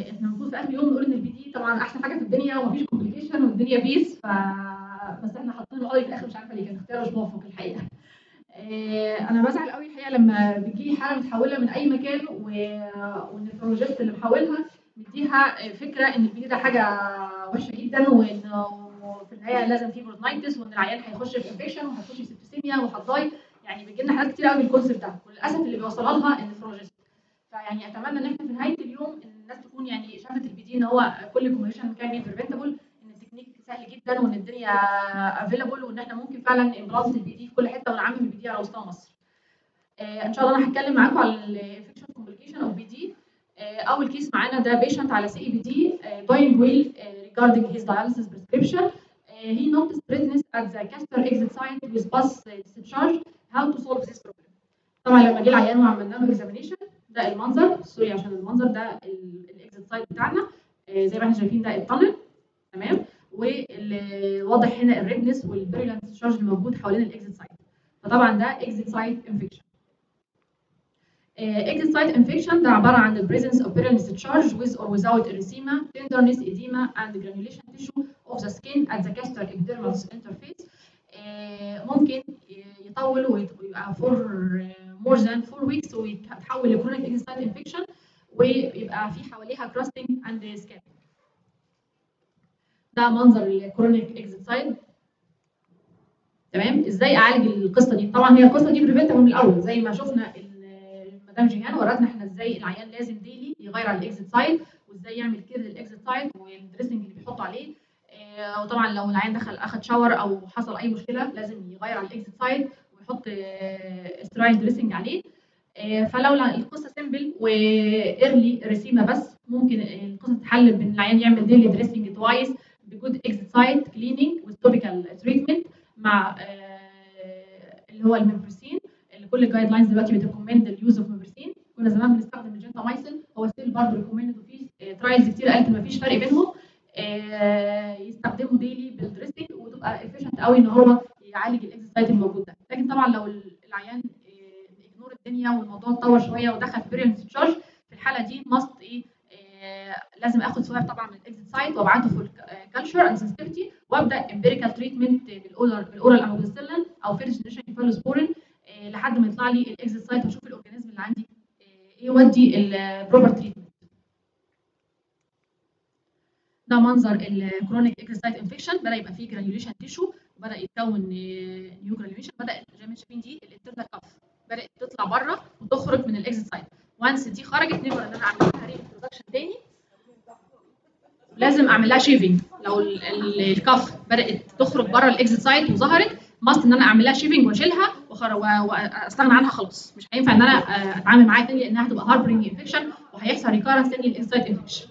احنا المفروض في اخر يوم نقول ان البي دي طبعا احسن حاجه في الدنيا ومفيش كومبليكيشن والدنيا بيس ف بس احنا حاطين القاضي في الاخر مش عارفه ليه كان اختيار مش موفق الحقيقه آه، انا بزعل قوي الحقيقه لما بتجي حاله متحوله من اي مكان و- والنفرولوجيست اللي محولها مديها فكره ان البي دي ده حاجه وحشه جدا وانه في النهايه لازم في بورنايتس وان العيان هيخش في انفكشن وهيخش في سيبتسيميا وهتضاي يعني بيجي لنا حالات كتير قوي بالكونسيبت ده وللاسف اللي بيوصلها لها النفرولوجيست فيعني اتمنى ان احنا في نهايه اليوم ان الناس تكون يعني شافت البي دي ان هو كل كومبيشن كان بي بريفنتبل ان التكنيك سهل جدا وان الدنيا افيلابل وان احنا ممكن فعلا امبلانت البي دي في كل حته ونعمم البي دي على مستوى مصر. آه، ان شاء الله انا هتكلم معاكم على الانفكشن كومبليكيشن اوف بي دي اول كيس معانا ده بيشنت على سي اي بي دي doing well uh, regarding his dialysis prescription uh, he noticed redness at the caster exit site with bus uh, discharge how to solve this problem طبعا لما جه العيان وعملنا له اكزامينيشن ده المنظر سوري عشان المنظر ده الاكزيت سايت بتاعنا آه، زي ما احنا شايفين ده التانل تمام والواضح هنا الريدنس والبيريلانت ديscharge الموجود حوالين الاكزيت سايت فطبعا ده اكزيت سايت انفكشن exit site infection ده عبارة عن the presence of perineural discharge with or without erythema, tenderness, edema, and granulation tissue of the skin at the castor epidermal interface. آه، ممكن يطول ويبقى for آه، more than 4 weeks ويتحول لكرونيك exit site infection ويبقى في حواليها crusting and scabbing. ده منظر الكرونيك exit site تمام ازاي اعالج القصه دي طبعا هي القصه دي بريفنتبل من الاول زي ما شفنا ال- مدام جيهان ورتنا احنا ازاي العيان لازم ديلي يغير على الاكزيت سايد وازاي يعمل كير للاكزيت سايد والدريسنج اللي بيحطه عليه آه، وطبعا لو العيان دخل اخد شاور او حصل اي مشكله لازم يغير على الاكزيت سايد ويحط استرايل دريسنج عليه آه، فلو لا- القصه سيمبل وايرلي ريسيما بس ممكن القصه تتحل بان العيان يعمل ديلي دريسنج توايس بجود اكزيت سايد كليننج وتوبيكال تريتمنت مع آه، اللي هو الميمبرسين اللي كل الجايد لاينز دلوقتي بتريكومند اليوز اوف ميمبرسين كنا زمان بنستخدم الجنتامايسين هو ستيل برضه ريكومند وفي ترايلز كتير قالت ان مفيش فرق بينهم آه، يستخدموا ديلي بالدريسنج وتبقى افيشنت قوي ان هو يعالج الاكزيت الموجود ده لكن طبعا لو العيان اجنور الدنيا والموضوع اتطور شويه ودخل في بيريال ديscharge في الحاله دي ماست ايه آه، لازم اخد سواب طبعا من الاكزيت سايت وابعته في الكالتشر اند سنسيتيفيتي وابدا امبيريكال تريتمنت بالاورال بالاورال اموكسيسيلين او فيرست جنريشن انفالوسبورين لحد ما يطلع لي الاكزيت سايت واشوف الاورجانيزم اللي عندي آه، ايه يودي البروبر تريتمنت ده منظر الكرونيك اكزيت سايت انفكشن بدا يبقى فيه جرانيوليشن تيشو وبدا يتكون نيو جرانيوليشن بدا زي ما انتم شايفين دي الانترنال كف بدات تطلع بره وتخرج من الاكزيت سايت وانس دي خرجت نقدر ان انا اعمل لها ري انترودكشن تاني لازم اعمل لها شيفنج لو ال- ال- الكف بدات تخرج بره الاكزيت سايت وظهرت ماست ان انا اعمل لها شيفنج واشيلها وأخر- و- واستغنى عنها خلاص مش هينفع ان انا آه، اتعامل معاها تاني لانها هتبقى هاربرنج انفكشن وهيحصل ريكارنس تاني للاكزيت سايت انفكشن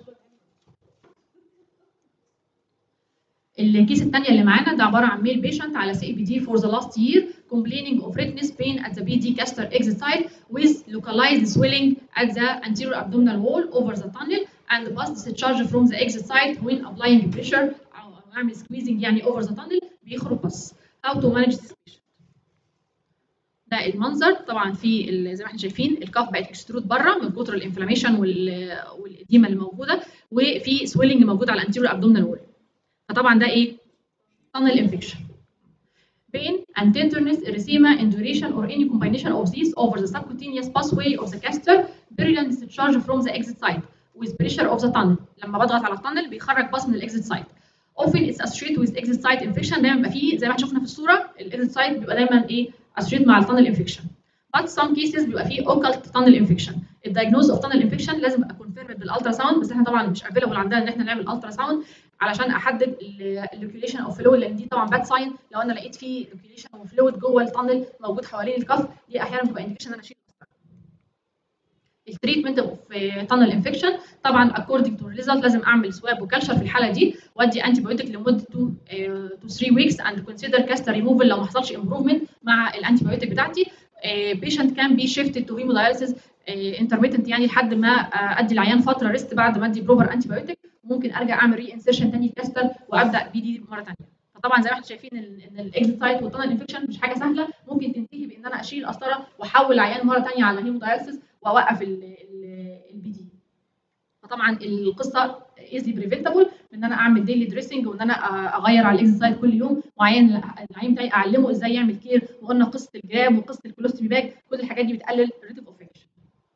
الكيس الثانيه اللي معانا ده عباره عن ميل بيشنت على سي بي دي فور ذا لاست يير complaining of redness pain at the BD caster exit site with localized swelling at the anterior abdominal wall over the tunnel and pus discharge from the exit site when applying pressure او أو اعمل squeezing يعني over the tunnel بيخرج بس how to manage this patient ده المنظر طبعا في ال- زي ما احنا شايفين الكف بقت اكسترود بره من كتر الانفلاميشن والاديمه اللي موجوده وفي سويلنج موجود على الانتيريور ابدومينال وول فطبعا ده ايه tunnel infection pain and tenderness, erythema, induration, or any combination of these over the subcutaneous pathway of the caster, virulent discharge from the exit site with pressure of the tunnel. لما بضغط على التانل بيخرج باص من الاكزيت سايت. Often it's associated with exit site infection دايما بيبقى فيه زي ما احنا شفنا في الصوره الاكزيت سايت بيبقى دايما ايه associated مع التانل infection. But some cases بيبقى فيه occult tunnel infection. الدايجنوز اوف tunnel infection لازم ابقى confirmed بالالترا ساوند بس احنا طبعا مش افيلبل عندنا ان احنا نعمل الترا ساوند علشان احدد اللوكيوليشن اوف فلويد لان دي طبعا باد ساين لو انا لقيت فيه لوكيوليشن اوف فلويد جوه التانل موجود حوالين الكف دي احيانا بتبقى انديكيشن ان انا اشيل التريتمنت اوف تانل انفكشن طبعا اكوردنج تو ريزلت لازم اعمل سواب وكالشر في الحاله دي وادي انتي بايوتيك لمده 2 تو 3 ويكس اند كونسيدر كاستر ريموفل لو ما حصلش امبروفمنت مع الانتي بايوتيك بتاعتي بيشنت كان بي شيفتد تو هيموداياليسيس انترميتنت يعني لحد ما آه، ادي العيان فتره ريست بعد ما ادي بروبر انتي بايوتيك ممكن ارجع اعمل ري انسيرشن تاني كاستر وابدا بي دي مره ثانيه فطبعا زي ما احنا شايفين ال- ان الاكزيت سايت والتانل انفكشن مش حاجه سهله ممكن تنتهي بان انا اشيل قسطره واحول العيان مره ثانيه على هيموداياليسيس واوقف البي دي فطبعا القصه ايزي بريفنتابل ان انا اعمل ديلي دريسنج وان انا اغير على الاكسرسايز كل يوم وعين العين بتاعي اعلمه ازاي يعمل كير وقلنا قصه الجراب وقصه الكولوستومي باج كل الحاجات دي بتقلل الريت اوف انفكشن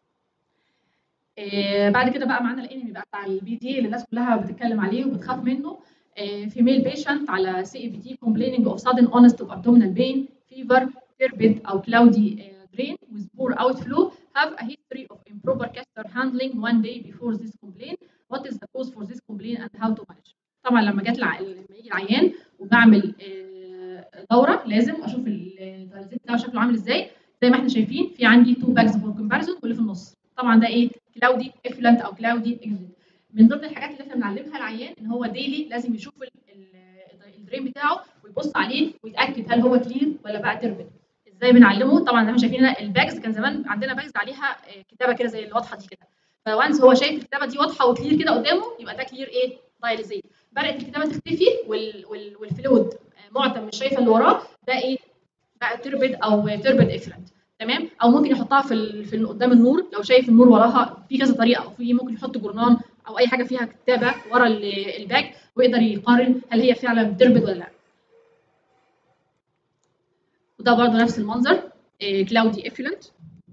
بعد كده بقى معانا الانمي بقى بتاع البي دي اللي الناس كلها بتتكلم عليه وبتخاف منه فيميل بيشنت على سي اي بي تي complaining of sudden honest of abdominal pain fever turbid او cloudy uh, drain with poor outflow have a history of improper catheter handling one day before this complaint what is the cause for this complaint and how to manage طبعا لما جت لما يجي العيان وبعمل دوره لازم اشوف الدايليزيت بتاعه شكله عامل ازاي زي ما احنا شايفين في عندي تو باجز فور كومباريزون واللي في النص طبعا ده ايه كلاودي افلنت او كلاودي اكزيت من ضمن الحاجات اللي احنا بنعلمها العيان ان هو ديلي لازم يشوف الدرين بتاعه ويبص عليه ويتاكد هل هو كلير ولا بقى تربل ازاي بنعلمه طبعا زي ما شايفين الباجز كان زمان عندنا باجز عليها كتابه كده زي اللي واضحه دي كده فوانس هو شايف الكتابه دي واضحه وكلير كده قدامه يبقى ده كلير ايه دايليزيت بدات الكتابه تختفي وال وال والفلويد معتم مش شايفه اللي وراه ده ايه بقى تربد او تربد افلنت تمام او ممكن يحطها في ال... في قدام النور لو شايف النور وراها في كذا طريقه او في ممكن يحط جورنان او اي حاجه فيها كتابه ورا الباك ويقدر يقارن هل هي فعلا تربد ولا لا وده برضه نفس المنظر كلاودي افلنت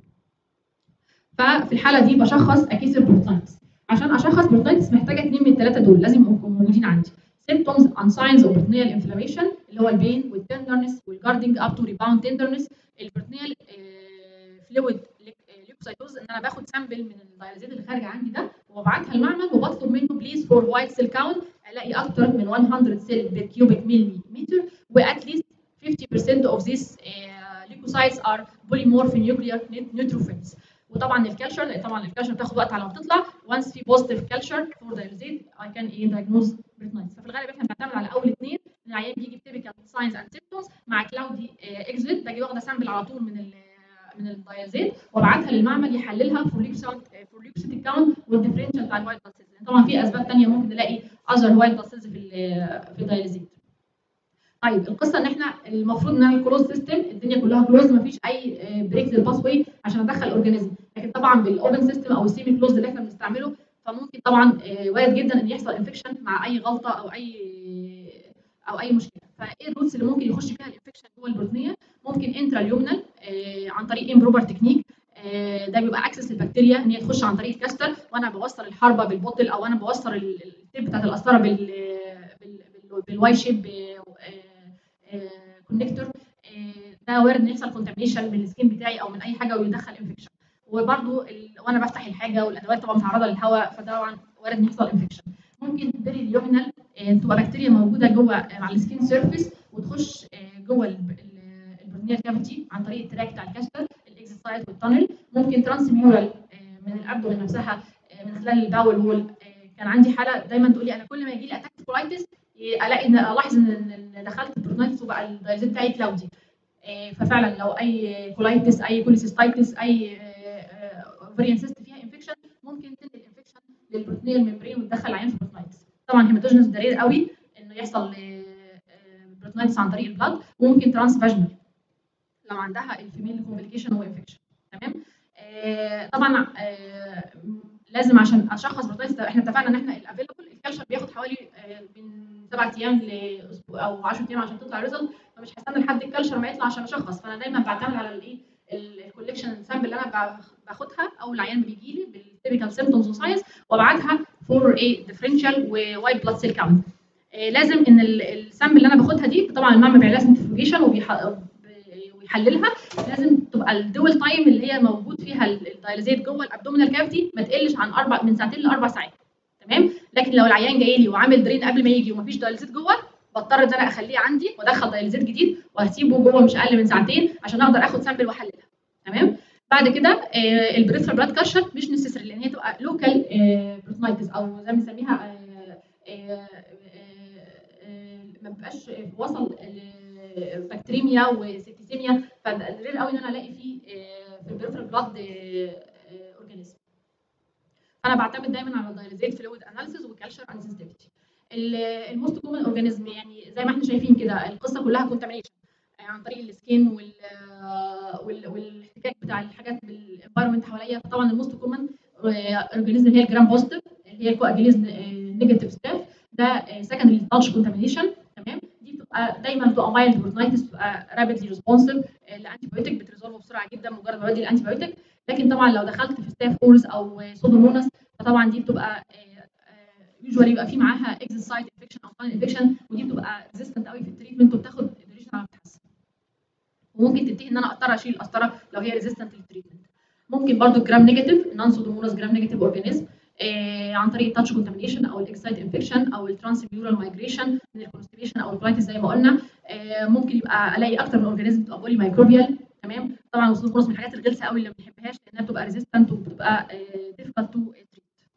ففي الحاله دي بشخص اكيس البروتايتس عشان اشخص بروتايتس محتاجه اثنين من الثلاثه دول لازم يبقوا موجودين عندي symptoms and signs of peritoneal inflammation اللي هو البين والتندرنس والجاردنج اب تو ريباوند تندرنس البرتونيال فلويد ليوكوسايتوز ان انا باخد سامبل من الدايلازيت اللي خارجه عندي ده وببعتها المعمل وبطلب منه بليز فور وايت سيل كاونت الاقي اكتر من 100 سيل بير كيوبيك مليمتر وات ليست 50% of these uh, leukocytes are polymorph nuclear neutrophils وطبعا الكالشر طبعا الكالشر بتاخد وقت على ما تطلع وانس في بوزيتيف كالشر فور دايلازيت اي كان ايه دايجنوز بريتنايتس ففي الغالب احنا بنعتمد على اول اثنين العيان بيجي بتيبيكال ساينز اند سيمبتومز مع كلاودي اكزيت باجي واخده سامبل على طول من ال من الدايازيت وابعتها للمعمل يحللها فور ليوكسيت فور ليوكسيت كاونت والديفرنشال بتاع الوايت بلاد سيلز طبعا في اسباب ثانيه ممكن نلاقي اذر وايت بلاد سيلز في في الدايازيت طيب القصه ان احنا المفروض ان انا كلوز سيستم الدنيا كلها كلوز مفيش اي بريك للباس واي عشان ادخل اورجانيزم لكن طبعا بالاوبن سيستم او السيمي كلوز اللي احنا بنستعمله فممكن طبعا وارد جدا ان يحصل انفكشن مع اي غلطه او اي او اي مشكله فايه الروتس اللي ممكن يخش فيها الانفكشن جوه البروتينيه ممكن انترا اليومنال آه عن طريق امبروبر تكنيك آه ده بيبقى اكسس البكتيريا ان هي تخش عن طريق الكاستر وانا بوصل الحربه بالبوتل او انا بوصل التيب بتاعت القسطره بال بالواي شيب كونكتور ده وارد ان يحصل كونتامينيشن من السكين بتاعي او من اي حاجه ويدخل انفكشن وبرده وانا بفتح الحاجه والادوات طبعا متعرضه للهواء فطبعا وارد ان يحصل انفكشن ممكن بيري اليومينال تبقى بكتيريا موجوده جوه على السكين سيرفيس وتخش جوه البرنيال كافيتي عن طريق التراك بتاع الكاستر الاكزيت سايت والتانل ممكن ترانسميورال من الابدومين نفسها من خلال الباول وول كان عندي حاله دايما تقول لي انا كل ما يجي لي اتاك كولايتس الاقي ان الاحظ ان دخلت البرونايتس وبقى الدايزيت بتاعي كلاودي ففعلا لو اي كولايتس اي كوليسيستايتس اي اوفريان سيست فيها انفكشن ممكن تنقل الانفكشن للبروتينيال ميمبرين وتدخل العيان في البروتينايتس طبعا هيماتوجينس ده رير قوي انه يحصل بروتينايتس عن طريق البلاد وممكن ترانس فاجنال لو عندها الفيميل كومبليكيشن هو انفكشن تمام آه طبعا آه لازم عشان اشخص بروتينايتس احنا اتفقنا ان احنا الافيلبل الكالشر بياخد حوالي آه من سبع ايام لاسبوع او 10 ايام عشان تطلع ريزلت فمش هستنى لحد الكالشر ما يطلع عشان اشخص فانا دايما بعتمد على الايه الكوليكشن سامبل اللي انا باخدها او العيان بيجي لي بالتيبيكال سيمبتومز وساينس وابعتها فور ايه ديفرنشال ووايت بلاد سيل كاونت لازم ان السامبل اللي انا باخدها دي طبعا المعمل بيعمل لها سنترفيوجيشن ويحللها لازم تبقى الدول تايم اللي هي موجود فيها الدايلازيت جوه الابدومينال كافيتي ما تقلش عن اربع من ساعتين لاربع ساعات تمام لكن لو العيان جاي لي وعامل درين قبل ما يجي ومفيش دايلازيت جوه بضطر ان انا اخليه عندي وادخل دايلازيت جديد وهسيبه جوه مش اقل من ساعتين عشان اقدر اخد سامبل واحللها تمام بعد كده آه البريفرال بلاد كاشر مش نسيسري لان هي تبقى لوكال آه بروتونايتس او زي ما بنسميها آه ما بيبقاش وصل بكتيريميا وسيتيسيميا فالرير قوي ان انا الاقي فيه في البريفرال بلاد اورجانيزم فانا بعتمد دايما على الدايليزيت فلويد اناليسيز وكالشر اند سنسيتيفيتي الموست كومن اورجانيزم يعني زي ما احنا شايفين كده القصه كلها كونتامينيشن عن طريق السكين وال والاحتكاك بتاع الحاجات بالانفايرمنت حواليا فطبعا الموست كومن اورجانيزم هي الجرام بوزيتيف اللي هي الكواجيليز نيجاتيف ستاف ده سكندري تاتش كونتامينيشن تمام دي بتبقى دايما بتبقى مايلد بروتنايتس بتبقى رابيدلي ريسبونسيف الانتي بايوتيك بتريزولف بسرعه جدا مجرد ما بدي الانتي بايوتيك لكن طبعا لو دخلت في ستاف اورز او سودوموناس فطبعا دي بتبقى يوجوالي يبقى في معاها اكزيت سايت انفكشن او فاين انفكشن ودي بتبقى ريزيستنت قوي في التريتمنت وبتاخد ديوريشن على بتحسن وممكن تنتهي ان انا اضطر اشيل القسطره لو هي ريزيستنت للتريتمنت ممكن برضو جرام نيجاتيف نون سودوموناس جرام نيجاتيف اورجانيزم آه عن طريق التاتش كونتامينيشن او الاكسايت انفكشن او الترانسبيورال مايجريشن من الكونستيبيشن او الكولايتس زي ما قلنا آه ممكن يبقى الاقي اكتر من اورجانيزم تبقى بولي مايكروبيال تمام طبعا السودوموناس من الحاجات الغلسه قوي اللي ما بنحبهاش لانها بتبقى ريزيستنت وبتبقى ديفيكالت تو تريت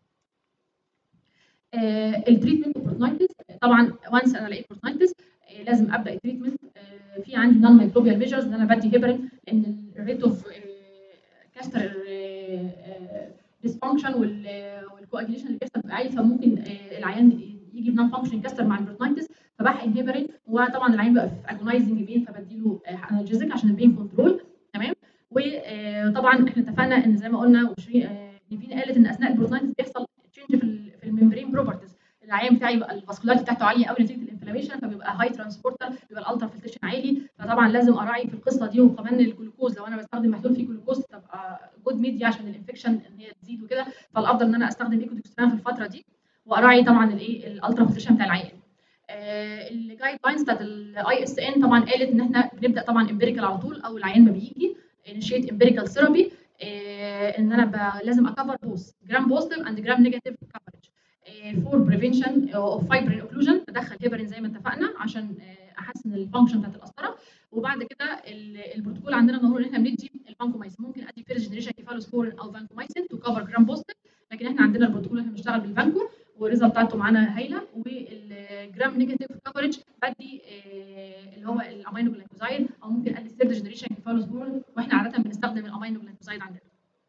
التريتمنت بروتنايتس طبعا وانس انا لقيت بروتنايتس آه لازم ابدا التريتمنت آه في عندي نون مايكروبيال ميجرز ان انا بدي هيبرين ان الريت اوف كاستر ديسفانكشن والكواجيليشن اللي بيحصل بيبقى عالي فممكن العيان يجي بنون فانكشن كاستر مع البروتنايتس فبحقن هيبرين وطبعا العيان بيبقى في اجونايزنج بين فبديله انالجيزك عشان البين كنترول تمام وطبعا احنا اتفقنا ان زي ما قلنا نيفين قالت ان اثناء البروتنايتس بيحصل تشينج في في الممبرين بروبرتيز العيان بتاعي يبقى الفاسكولاريتي بتاعته عاليه قوي نتيجه الانفلاميشن فبيبقى هاي ترانسبورتر بيبقى الالترا فلتريشن عالي فطبعا لازم اراعي في القصه دي وكمان الجلوكوز لو انا بستخدم محلول فيه جلوكوز تبقى جود ميديا عشان الانفكشن ان هي تزيد وكده فالافضل ان انا استخدم ايكوديكستران في الفتره دي واراعي طبعا الايه الالترا فلتريشن بتاع العيان آه الجايد لاينز بتاعت الاي اس ان طبعا قالت ان احنا بنبدا طبعا امبيريكال على طول او العيان ما بيجي انيشيت امبيريكال ثيرابي ان انا لازم اكفر بوث جرام بوزيتيف اند جرام نيجاتيف كفرج فور بريفنشن اوف فايبرين اوكلوجن بدخل هيبرين زي ما اتفقنا عشان احسن الفانكشن بتاعت القسطره وبعد كده البروتوكول عندنا ظهور ان احنا بندي الفانكومايسين ممكن ادي فيرست جنريشن كيفالوسبورين او فانكومايسين تو كفر جرام بوزيتيف لكن احنا عندنا البروتوكول احنا بنشتغل بالفانكو والريزلت بتاعته معانا هايله والجرام نيجاتيف كفرج بدي اللي هو الامينو جلايكوزايد او ممكن ادي ثيرد جنريشن كيفالوسبورين واحنا عاده بنستخدم الامينو جلايكوزايد عندنا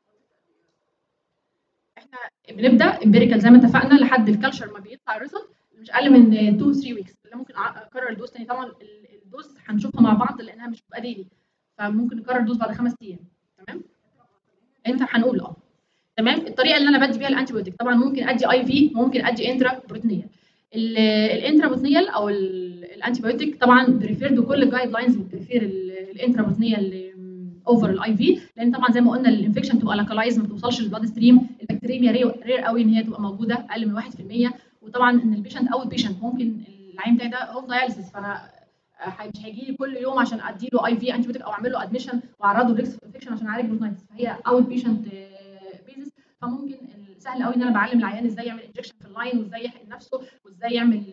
احنا بنبدا امبيريكال زي ما اتفقنا لحد الكالتشر ما بيطلع الريزلت مش اقل من 2 3 ويكس اللي ممكن اكرر الدوز تاني طبعا الدوز هنشوفها مع بعض لانها مش بتبقى ديلي فممكن نكرر الدوز بعد خمس ايام تمام انت هنقول اه تمام الطريقه اللي انا بدي بيها الانتي بيوتيك طبعا ممكن ادي اي في ممكن ادي انترا بروتينيال الانترا بروتينيال او الانتي بيوتيك طبعا بريفيرد كل الجايد لاينز بتريفير الانترا بروتينيال اوفر الاي في لان طبعا زي ما قلنا الانفكشن بتبقى لاكلايز ما بتوصلش للبلاد ستريم البكتيريا رير قوي ان هي تبقى موجوده اقل من 1% وطبعا ان البيشنت اوت بيشنت ممكن العين بتاعي ده اوف داياليسيس فانا مش هيجي لي كل يوم عشان ادي له اي في انتي بيوتيك او اعمل له ادميشن واعرضه لريسك انفكشن عشان اعالج بروتنايتس فهي اوت بيشنت بيزس فممكن سهل قوي ان انا بعلم العيان ازاي يعمل انجكشن في اللاين وازاي يحقن نفسه وازاي يعمل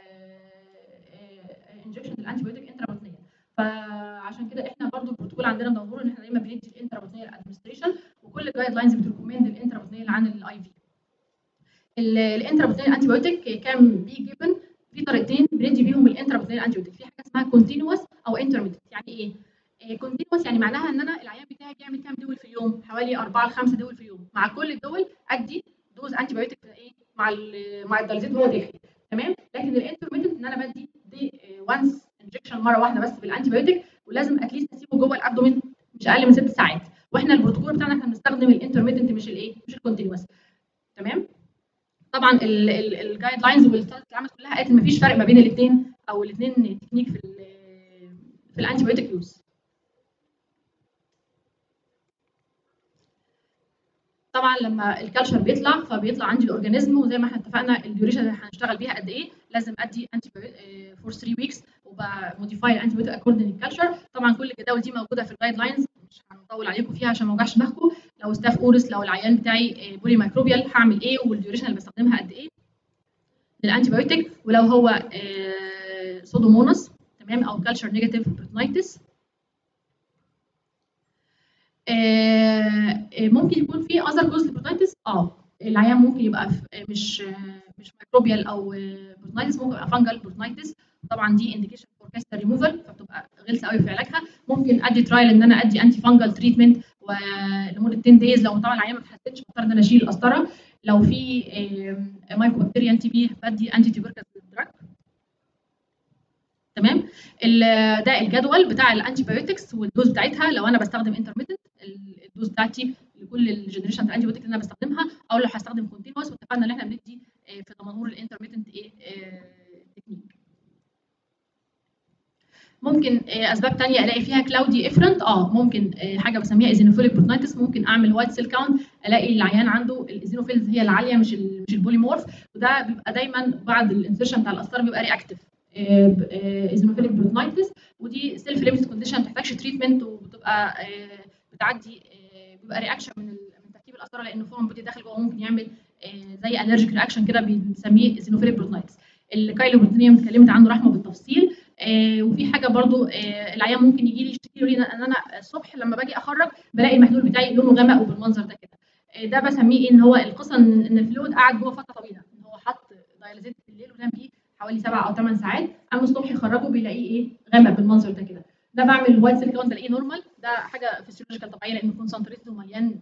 انجكشن الانتي بيوتيك انترا فعشان كده احنا برضو البروتوكول عندنا مدور ان احنا دايما بندي الانترا ادمنستريشن وكل الجايد لاينز بتريكومند الانترا عن الاي في الانترا انتي بيوتيك كان بي جيفن في طريقتين بندي بيهم الانترا انتي بيوتيك في حاجه اسمها كونتينوس او انترميديت يعني ايه؟ كونتينوس يعني معناها ان انا العيان بتاعي بيعمل كام دول في اليوم؟ حوالي 4 ل 5 دول في اليوم مع كل الدول ادي دوز انتي بيوتيك ايه مع ال مع الداليزيد وهو داخل تمام لكن الانترميديت ان انا بدي دي وانس انجكشن مره واحده بس بالانتي بيوتيك ولازم اتليست اسيبه جوه الابدومين مش اقل من ست ساعات واحنا البروتوكول بتاعنا احنا بنستخدم الانترميدنت مش الايه مش الكونتينوس تمام طبعا الجايد لاينز والستاتس اللي عملت كلها قالت ان مفيش فرق ما بين الاثنين او الاثنين تكنيك في ال في الانتي بيوتيك يوز طبعا لما الكالتشر بيطلع فبيطلع عندي الاورجانيزم وزي ما احنا اتفقنا الديوريشن اللي هنشتغل بيها قد ايه لازم ادي انتي فور 3 ويكس وبموديفاي الانتي بيوتيك اكوردنج للكالتشر طبعا كل الجداول دي موجوده في الجايد لاينز مش هنطول عليكم فيها عشان ما اوجعش دماغكم لو ستاف اورس لو العيان بتاعي بولي مايكروبيال هعمل ايه والديوريشن اللي بستخدمها قد ايه للانتي بيوتيك ولو هو سودوموناس تمام او كالتشر نيجاتيف بروتنايتس ممكن يكون في اذر جوز للبروتنايتس اه العيان ممكن يبقى مش مش مايكروبيال او بروتنايتس ممكن يبقى فانجل بروتنايتس طبعا دي انديكيشن فور كاستر ريموفال فبتبقى غلسه قوي في علاجها ممكن ادي ترايل ان انا ادي انتي فانجل تريتمنت ولمده 10 دايز لو طبعا العيان ما اتحسنش بضطر ان انا اشيل القسطره لو في مايكرو بكتيريا تي بي بدي انتي تيوبركل دراج تمام ده الجدول بتاع الانتي بايوتكس والدوز بتاعتها لو انا بستخدم انترميتنت الدوز بتاعتي لكل الجنريشن بتاع الانتي اللي انا بستخدمها او لو هستخدم كونتينوس واتفقنا ان احنا بندي آه، في تمنهور الانترميتنت ايه تكنيك ممكن آه، اسباب تانية الاقي فيها كلاودي افرنت اه ممكن آه، حاجه بسميها ايزينوفيليك بروتنايتس ممكن اعمل وايت سيل كاونت الاقي العيان عنده الايزينوفيلز هي العاليه مش ال مش البوليمورف وده بيبقى دايما بعد الانسرشن بتاع القسطره بيبقى رياكتيف ايزينوفيليك بروتنايتس ودي سيلف ليميتد كونديشن ما بتحتاجش تريتمنت وبتبقى آه، بتعدي آه، بيبقى رياكشن من ال- من تركيب القسطره لان فورم بودي داخل جوه ممكن يعمل آه، زي الرجيك رياكشن كده بنسميه ايزينوفيليك بروتنايتس الكايلوبروتينيوم اتكلمت عنه رحمه بالتفصيل آه، وفي حاجه برضو آه، العيان ممكن يجي لي يشتكي لي ان انا الصبح لما باجي اخرج بلاقي المحلول بتاعي لونه غامق وبالمنظر ده كده آه، ده بسميه ايه ان هو القصه ان إن الفلويد قعد جوه فتره طويله ان هو حط دايلازيت بالليل ونام بيه حوالي سبع او ثمان ساعات اما الصبح يخرجه بيلاقيه ايه غامق بالمنظر ده كده ده بعمل وايت سيل كاونت بلاقيه نورمال ده حاجه فيسيولوجيكال طبيعيه لانه كونسنتريتد ومليان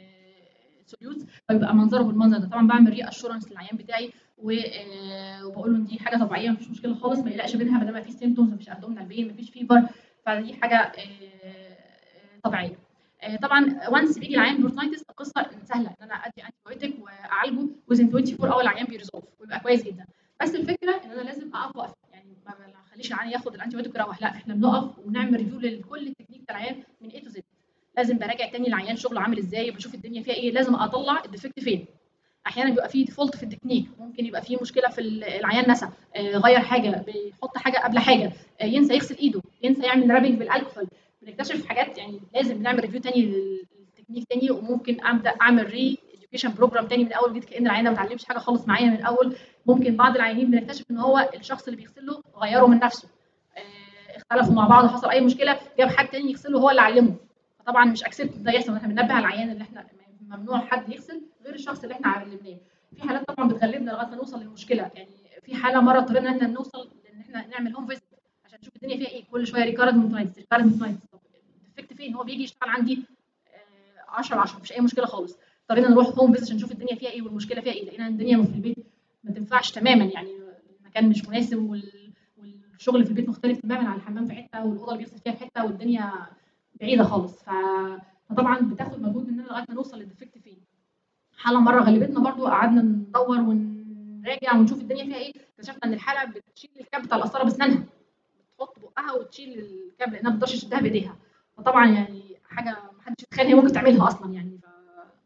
سوليوت فبيبقى منظره بالمنظر ده طبعا بعمل ري اشورنس للعيان بتاعي و- آه، وبقول له إن دي حاجه طبيعيه مفيش مشكله خالص ما يقلقش منها ما دام مفيش سيمتومز مفيش ابدومينال بين مفيش فيفر فدي حاجه آه، طبيعيه آه، طبعا وانس بيجي العيان بروتنايتس القصه سهله ان انا ادي انتي بايوتيك واعالجه وزن 24 اور العيان بيريزولف ويبقى كويس جدا بس الفكره ان انا لازم اقف وقفه يعني ما ما اخليش العيان ياخد الانتي بايوتيك ويروح لا احنا بنقف وبنعمل ريفيو لكل التكنيك بتاع العيان من اي تو زد لازم براجع تاني العيان شغله عامل ازاي بشوف الدنيا فيها ايه لازم اطلع الديفكت فين احيانا بيبقى فيه ديفولت في التكنيك ممكن يبقى فيه مشكله في ال- العيان نسى آه، غير حاجه بيحط حاجه قبل حاجه آه، ينسى يغسل ايده ينسى يعمل رابنج بالالكحول بنكتشف حاجات يعني لازم نعمل ريفيو تاني للتكنيك تاني وممكن ابدا اعمل ري education بروجرام تاني من اول وجديد كان العيان ده ما اتعلمش حاجه خالص معايا من الاول ممكن بعض العيانين بنكتشف ان هو الشخص اللي بيغسل له غيره من نفسه آه، اختلفوا مع بعض حصل اي مشكله جاب حد تاني يغسله هو اللي علمه فطبعا مش اكسبت ده يحصل احنا بننبه على العيان اللي احنا ممنوع حد يغسل غير الشخص اللي احنا علمناه في حالات طبعا بتغلبنا لغايه ما نوصل للمشكله يعني في حاله مره اضطرينا ان احنا نوصل ان احنا نعمل هوم فيزيت عشان نشوف الدنيا فيها ايه كل شويه ريكارد مونتايتس ريكارد مونتايتس طب الديفكت فين هو بيجي يشتغل عندي 10 10 مفيش اي مشكله خالص اضطرينا نروح هوم فيزيت عشان نشوف الدنيا فيها ايه والمشكله فيها ايه لقينا الدنيا في البيت ما تنفعش تماما يعني المكان مش مناسب وال... والشغل في البيت مختلف تماما عن الحمام في حته والاوضه اللي بيغسل فيها في حته والدنيا بعيده خالص ف... فطبعا بتاخد مجهود مننا لغايه ما نوصل للديفكت فين حاله مره غلبتنا برضو قعدنا ندور ونراجع ونشوف الدنيا فيها ايه اكتشفنا ان الحاله بتشيل الكاب بتاع القسطره باسنانها بتحط بقها وتشيل الكاب لانها ما بتقدرش تشدها بايديها فطبعا يعني حاجه ما حدش يتخيل هي ممكن تعملها اصلا يعني ف...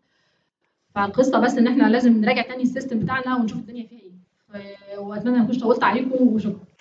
فالقصه بس ان احنا لازم نراجع تاني السيستم بتاعنا ونشوف الدنيا فيها ايه ف- واتمنى ما اكونش طولت عليكم وشكرا